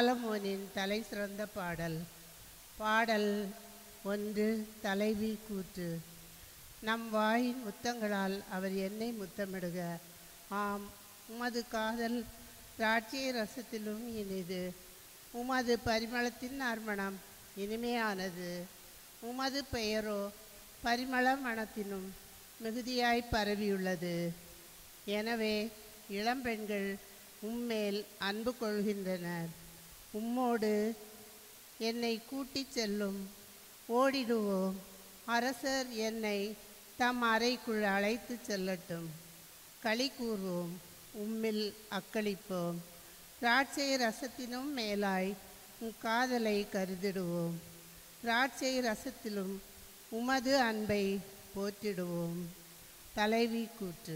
சாலமோனின் தலை சிறந்த பாடல் பாடல் ஒன்று தலைவி கூற்று நம் வாயின் முத்தங்களால் அவர் என்னை முத்தமிடுக ஆம் உமது காதல் திராட்சை ரசத்திலும் இனிது உமது பரிமளத்தின் நறுமணம் இனிமையானது உமது பெயரோ பரிமள மணத்தினும் மிகுதியாய் பரவியுள்ளது எனவே இளம்பெண்கள் உம்மேல் அன்பு கொள்கின்றனர் உம்மோடு என்னை கூட்டிச் செல்லும் ஓடிடுவோம் அரசர் என்னை தம் அறைக்குள் அழைத்துச் செல்லட்டும் களி கூறுவோம் உம்மில் அக்களிப்போம் திராட்சை ரசத்தினும் மேலாய் உம் காதலை கருதிடுவோம் திராட்சை ரசத்திலும் உமது அன்பை போற்றிடுவோம் தலைவி கூற்று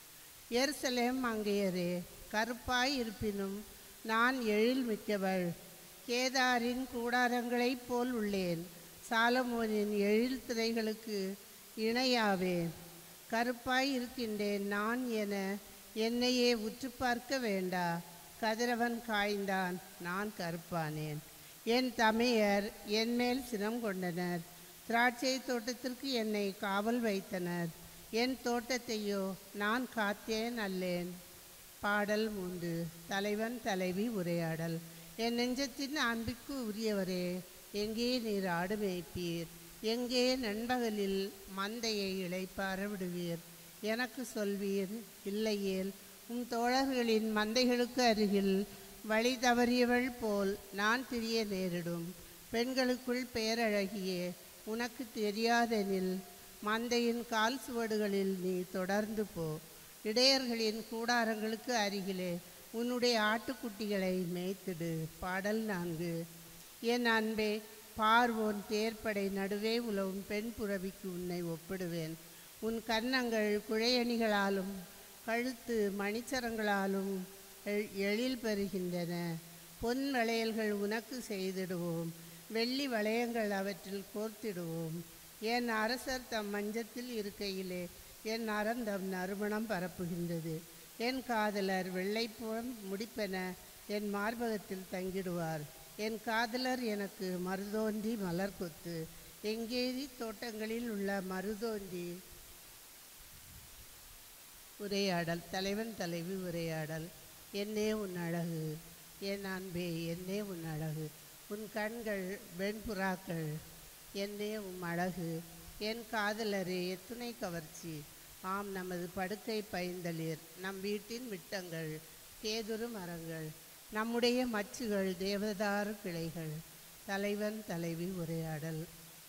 எருசலேம் அங்கேயரே கருப்பாய் இருப்பினும் நான் எழில் மிக்கவள் கேதாரின் கூடாரங்களைப் போல் உள்ளேன் சாலமோனின் எழில் திரைகளுக்கு இணையாவேன் கருப்பாய் இருக்கின்றேன் நான் என என்னையே உற்று பார்க்க வேண்டா கதிரவன் காய்ந்தான் நான் கருப்பானேன் என் தமையர் என் மேல் சினம் கொண்டனர் திராட்சை தோட்டத்திற்கு என்னை காவல் வைத்தனர் என் தோட்டத்தையோ நான் காத்தேன் அல்லேன் பாடல் மூன்று தலைவன் தலைவி உரையாடல் என் நெஞ்சத்தின் அன்பிற்கு உரியவரே எங்கே நீர் ஆடு மேய்ப்பீர் எங்கே நண்பகலில் மந்தையை இளைப்பார விடுவீர் எனக்கு சொல்வீர் இல்லையேல் உம் தோழர்களின் மந்தைகளுக்கு அருகில் வழி தவறியவள் போல் நான் திரிய நேரிடும் பெண்களுக்குள் பேரழகியே உனக்கு தெரியாதெனில் மந்தையின் கால் சுவடுகளில் நீ தொடர்ந்து போ இடையர்களின் கூடாரங்களுக்கு அருகிலே உன்னுடைய ஆட்டுக்குட்டிகளை மேய்த்திடு பாடல் நான்கு என் அன்பே பார்வோன் தேர்ப்படை நடுவே உலவும் பெண் புறவிக்கு உன்னை ஒப்பிடுவேன் உன் கன்னங்கள் குழையணிகளாலும் கழுத்து மணிச்சரங்களாலும் எ- எழில் பெறுகின்றன பொன் வளையல்கள் உனக்கு செய்திடுவோம் வெள்ளி வளையங்கள் அவற்றில் கோர்த்திடுவோம் என் அரசர் தம் மஞ்சத்தில் இருக்கையிலே என் அறந்தம் நறுமணம் பரப்புகின்றது என் காதலர் வெள்ளைப்புறம் முடிப்பென என் மார்பகத்தில் தங்கிடுவார் என் காதலர் எனக்கு மருதோன்றி மலர் கொத்து எங்கேதி தோட்டங்களில் உள்ள மருதோன்றி உரையாடல் தலைவன் தலைவி உரையாடல் என்னே உன் அழகு என் அன்பே என்னே உன் அழகு உன் கண்கள் வெண்புறாக்கள் என்னே உம் அழகு என் காதலரே எத்துணை கவர்ச்சி ஆம் நமது படுக்கை பைந்தளிர் நம் வீட்டின் விட்டங்கள் கேதுரு மரங்கள் நம்முடைய மச்சுகள் தேவதாரு கிளைகள் தலைவன் தலைவி உரையாடல்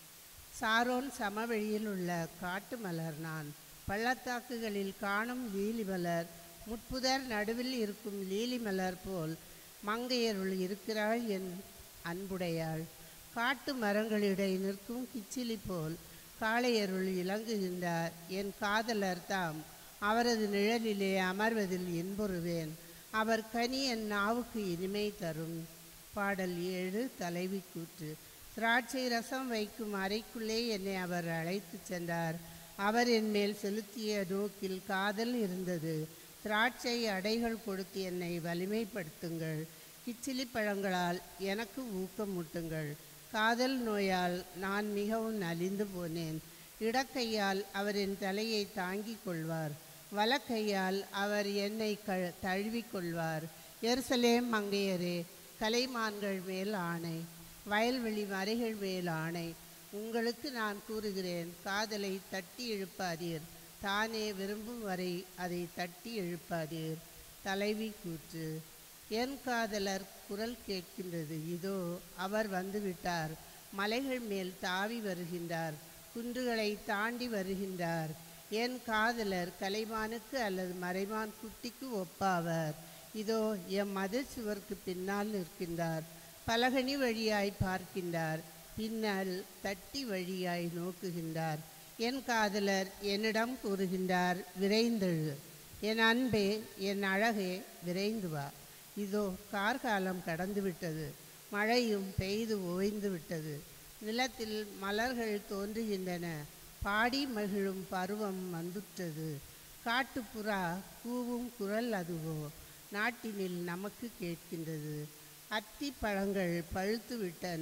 சாரோன் சமவெளியில் உள்ள காட்டு மலர் நான் பள்ளத்தாக்குகளில் காணும் லீலி மலர் முட்புதர் நடுவில் இருக்கும் லீலி மலர் போல் மங்கையருள் இருக்கிறாள் என் அன்புடையாள் காட்டு மரங்களிடை நிற்கும் கிச்சிலி போல் காளையருள் இலங்குகின்றார் என் காதலர் தாம் அவரது நிழலிலே அமர்வதில் இன்புறுவேன் அவர் கனி என் நாவுக்கு இனிமை தரும் பாடல் ஏழு தலைவி கூற்று திராட்சை ரசம் வைக்கும் அறைக்குள்ளே என்னை அவர் அழைத்துச் சென்றார் அவர் என் மேல் செலுத்திய நோக்கில் காதல் இருந்தது திராட்சை அடைகள் கொடுத்து என்னை வலிமைப்படுத்துங்கள் கிச்சிலி பழங்களால் எனக்கு ஊக்கமூட்டுங்கள் காதல் நோயால் நான் மிகவும் நலிந்து போனேன் இடக்கையால் அவர் என் தலையை தாங்கிக் கொள்வார் வலக்கையால் அவர் என்னை க தழுவிக் கொள்வார் எருசலேம் மங்கையரே கலைமான்கள் மேல் ஆணை வயல்வெளி மறைகள் மேல் ஆணை உங்களுக்கு நான் கூறுகிறேன் காதலை தட்டி எழுப்பாதீர் தானே விரும்பும் வரை அதை தட்டி எழுப்பாதீர் தலைவி கூற்று என் காதலர் குரல் கேட்கின்றது இதோ அவர் வந்துவிட்டார் மலைகள் மேல் தாவி வருகின்றார் குன்றுகளை தாண்டி வருகின்றார் என் காதலர் கலைமானுக்கு அல்லது மறைமான் குட்டிக்கு ஒப்பாவர் இதோ எம் மதில் சுவருக்கு பின்னால் நிற்கின்றார் பலகனி வழியாய் பார்க்கின்றார் பின்னால் தட்டி வழியாய் நோக்குகின்றார் என் காதலர் என்னிடம் கூறுகின்றார் விரைந்தெழு என் அன்பே என் அழகே விரைந்து வா இதோ கார்காலம் கடந்து விட்டது மழையும் பெய்து ஓய்ந்து விட்டது நிலத்தில் மலர்கள் தோன்றுகின்றன பாடி மகிழும் பருவம் வந்துற்றது காட்டுப்புறா கூவும் குரல் அதுவோ நாட்டினில் நமக்கு கேட்கின்றது அத்தி பழங்கள் பழுத்து விட்டன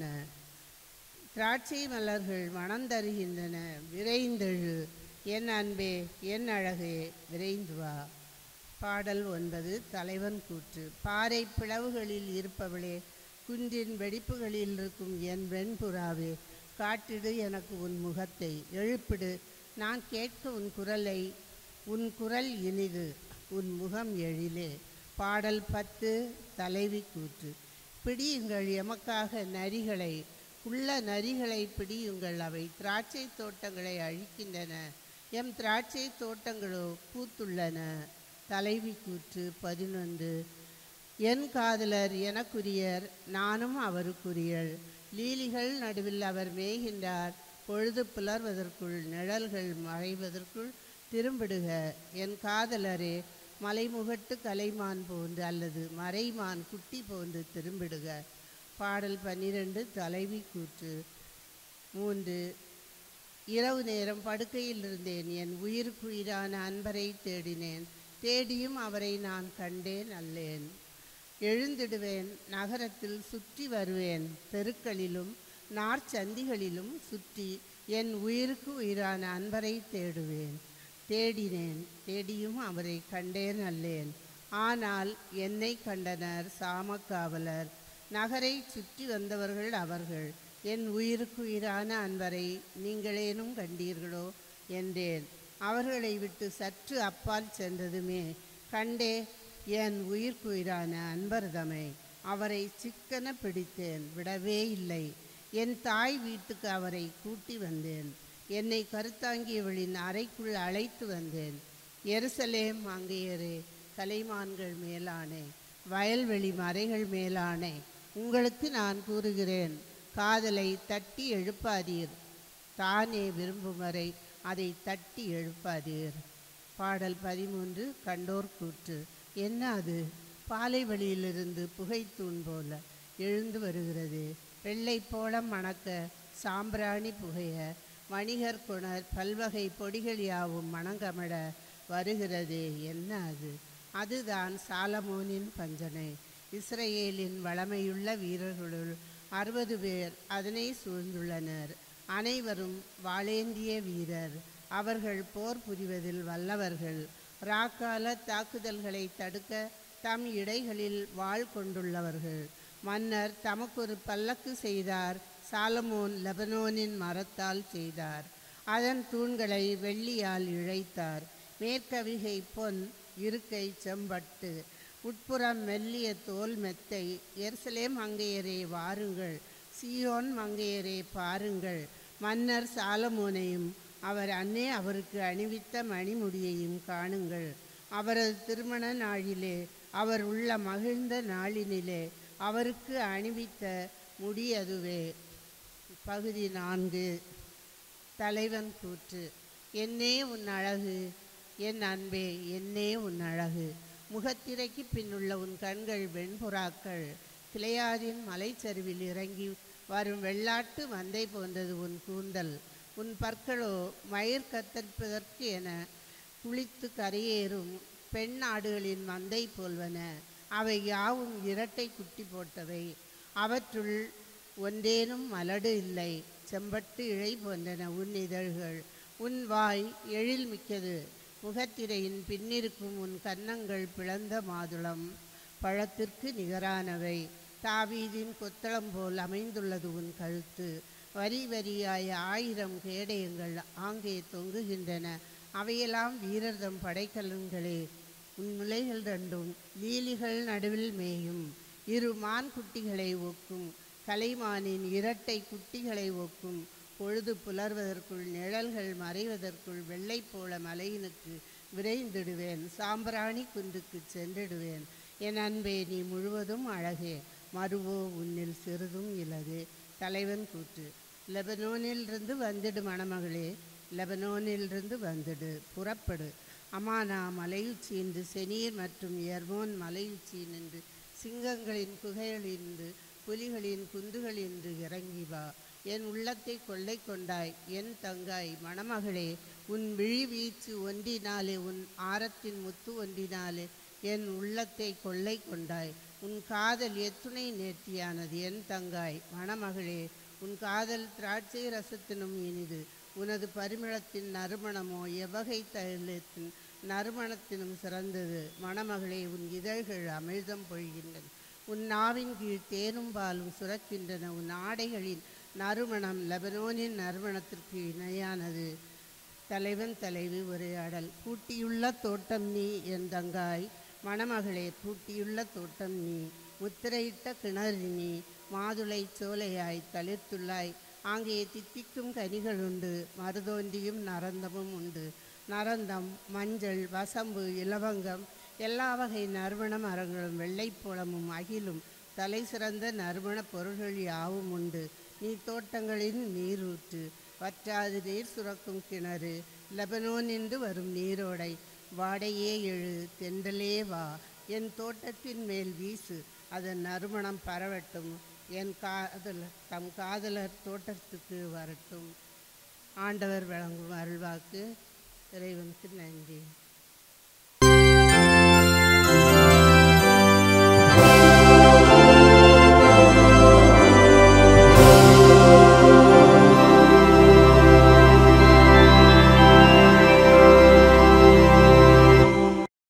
திராட்சை மலர்கள் மனம் தருகின்றன விரைந்தெழு என் அன்பே என் அழகே விரைந்து வா பாடல் ஒன்பது தலைவன் கூற்று பாறை பிளவுகளில் இருப்பவளே குன்றின் வெடிப்புகளில் இருக்கும் என் வெண்புறாவே காட்டிடு எனக்கு உன் முகத்தை எழுப்பிடு நான் கேட்க உன் குரலை உன் குரல் இனிது உன் முகம் எழிலே பாடல் பத்து தலைவி கூற்று பிடியுங்கள் எமக்காக நரிகளை உள்ள நரிகளை பிடியுங்கள் அவை திராட்சை தோட்டங்களை அழிக்கின்றன எம் திராட்சை தோட்டங்களோ பூத்துள்ளன தலைவி கூற்று பதினொன்று என் காதலர் எனக்குரியர் நானும் அவருக்குரியள் லீலிகள் நடுவில் அவர் மேய்கின்றார் பொழுது புலர்வதற்குள் நிழல்கள் மறைவதற்குள் திரும்பிடுக என் காதலரே மலைமுகட்டு கலைமான் போன்று அல்லது மறைமான் குட்டி போன்று திரும்பிடுக பாடல் பன்னிரண்டு தலைவி கூற்று மூன்று இரவு நேரம் படுக்கையில் இருந்தேன் என் உயிருக்குயிரான அன்பரை தேடினேன் தேடியும் அவரை நான் கண்டேன் அல்லேன் எழுந்திடுவேன் நகரத்தில் சுற்றி வருவேன் தெருக்களிலும் நார்ச்சந்திகளிலும் சுற்றி என் உயிருக்கு உயிரான அன்பரை தேடுவேன் தேடினேன் தேடியும் அவரை கண்டேன் அல்லேன் ஆனால் என்னை கண்டனர் சாமக்காவலர் நகரை சுற்றி வந்தவர்கள் அவர்கள் என் உயிருக்கு உயிரான அன்பரை நீங்களேனும் கண்டீர்களோ என்றேன் அவர்களை விட்டு சற்று அப்பால் சென்றதுமே கண்டே என் உயிர்க்குயிரான அன்பர்தமை அவரை சிக்கன பிடித்தேன் விடவே இல்லை என் தாய் வீட்டுக்கு அவரை கூட்டி வந்தேன் என்னை கருத்தாங்கியவளின் அறைக்குள் அழைத்து வந்தேன் எருசலேம் அங்கேயரே கலைமான்கள் மேலானே வயல்வெளி மறைகள் மேலானே உங்களுக்கு நான் கூறுகிறேன் காதலை தட்டி எழுப்பாதீர் தானே விரும்பும் வரை அதை தட்டி எழுப்பாதீர் பாடல் பதிமூன்று கண்டோர் கூற்று என்ன அது பாலை வழியிலிருந்து புகைத்தூண் போல எழுந்து வருகிறது வெள்ளை போல மணக்க சாம்பிராணி புகைய வணிகர் குணர் பல்வகை பொடிகள் யாவும் மணங்கமழ வருகிறது என்ன அது அதுதான் சாலமோனின் பஞ்சனை இஸ்ரேலின் வளமையுள்ள வீரர்களுள் அறுபது பேர் அதனை சூழ்ந்துள்ளனர் அனைவரும் வாளேந்திய வீரர் அவர்கள் போர் புரிவதில் வல்லவர்கள் ராக்கால தாக்குதல்களை தடுக்க தம் இடைகளில் வாழ் கொண்டுள்ளவர்கள் மன்னர் தமக்கொரு பல்லக்கு செய்தார் சாலமோன் லெபனோனின் மரத்தால் செய்தார் அதன் தூண்களை வெள்ளியால் இழைத்தார் மேற்கவிகை பொன் இருக்கை செம்பட்டு உட்புறம் மெல்லிய தோல் மெத்தை எருசலேம் மங்கையரே வாருங்கள் சியோன் மங்கையரே பாருங்கள் மன்னர் சாலமோனையும் அவர் அன்னே அவருக்கு அணிவித்த மணிமுடியையும் காணுங்கள் அவரது திருமண நாளிலே அவர் உள்ள மகிழ்ந்த நாளினிலே அவருக்கு அணிவித்த முடி அதுவே பகுதி நான்கு தலைவன் கூற்று என்னே உன் அழகு என் அன்பே என்னே உன் அழகு முகத்திரைக்கு பின்னுள்ள உன் கண்கள் வெண்புறாக்கள் கிளையாதின் மலைச்சரிவில் இறங்கி வரும் வெள்ளாட்டு மந்தை போன்றது உன் கூந்தல் உன் பற்களோ மயிர் கத்தரிப்பதற்கு என குளித்து கரையேறும் பெண் ஆடுகளின் மந்தை போல்வன அவை யாவும் இரட்டை குட்டி போட்டவை அவற்றுள் ஒன்றேனும் மலடு இல்லை செம்பட்டு இழை போன்றன உன் இதழ்கள் உன் வாய் எழில் மிக்கது முகத்திரையின் பின்னிருக்கும் உன் கன்னங்கள் பிளந்த மாதுளம் பழத்திற்கு நிகரானவை தாவீதின் கொத்தளம் போல் அமைந்துள்ளது உன் கழுத்து வரி வரியாய ஆயிரம் கேடயங்கள் ஆங்கே தொங்குகின்றன அவையெல்லாம் வீரர்தம் படைக்கலன்களே உன் முலைகள் ரெண்டும் லீலிகள் நடுவில் மேயும் இரு மான் குட்டிகளை ஒக்கும் கலைமானின் இரட்டை குட்டிகளை ஒக்கும் பொழுது புலர்வதற்குள் நிழல்கள் மறைவதற்குள் வெள்ளை போல மலையினுக்கு விரைந்திடுவேன் சாம்பிராணி குன்றுக்கு சென்றிடுவேன் என் அன்பே நீ முழுவதும் அழகே மறுவோ உன்னில் சிறிதும் இலது தலைவன் கூற்று லெபனோனிலிருந்து வந்துடு மணமகளே லெபனோனிலிருந்து வந்துடு புறப்படு அமானா மலையுச்சி என்று செனீர் மற்றும் எர்மோன் மலையுச்சி நின்று சிங்கங்களின் குகைகளின்று புலிகளின் குன்றுகளின்று இறங்கி வா என் உள்ளத்தை கொள்ளை கொண்டாய் என் தங்காய் மணமகளே உன் விழி வீச்சு ஒன்றினாலே உன் ஆரத்தின் முத்து ஒன்றினாலே என் உள்ளத்தை கொள்ளை கொண்டாய் உன் காதல் எத்துணை நேர்த்தியானது என் தங்காய் மணமகளே உன் காதல் திராட்சை ரசத்தினும் இனிது உனது பரிமளத்தின் நறுமணமோ எவ்வகை தைலத்தின் நறுமணத்தினும் சிறந்தது மணமகளே உன் இதழ்கள் அமிழ்தம் பொழிகின்றன உன் நாவின் கீழ் தேனும் பாலும் சுரக்கின்றன உன் ஆடைகளின் நறுமணம் லெபனோனின் நறுமணத்திற்கு இணையானது தலைவன் தலைவி உரையாடல் பூட்டியுள்ள தோட்டம் நீ என் தங்காய் மணமகளே பூட்டியுள்ள தோட்டம் நீ முத்திரையிட்ட கிணறு நீ மாதுளை சோலையாய் தளிர்த்துள்ளாய் ஆங்கே தித்திக்கும் கனிகள் உண்டு மருதோந்தியும் நரந்தமும் உண்டு நரந்தம் மஞ்சள் வசம்பு இலவங்கம் எல்லா வகை நறுமண மரங்களும் வெள்ளைப்புலமும் அகிலும் தலை சிறந்த நறுமணப் பொருள்கள் யாவும் உண்டு நீ தோட்டங்களின் நீரூற்று வற்றாது நீர் சுரக்கும் கிணறு லெபனோனின்று வரும் நீரோடை வாடையே எழு தென்றலே வா என் தோட்டத்தின் மேல் வீசு அதன் நறுமணம் பரவட்டும் என் காதல் தம் காதலர் தோட்டத்துக்கு வரட்டும் ஆண்டவர் வழங்கும் அருள்வாக்கு இறைவனுக்கு நன்றி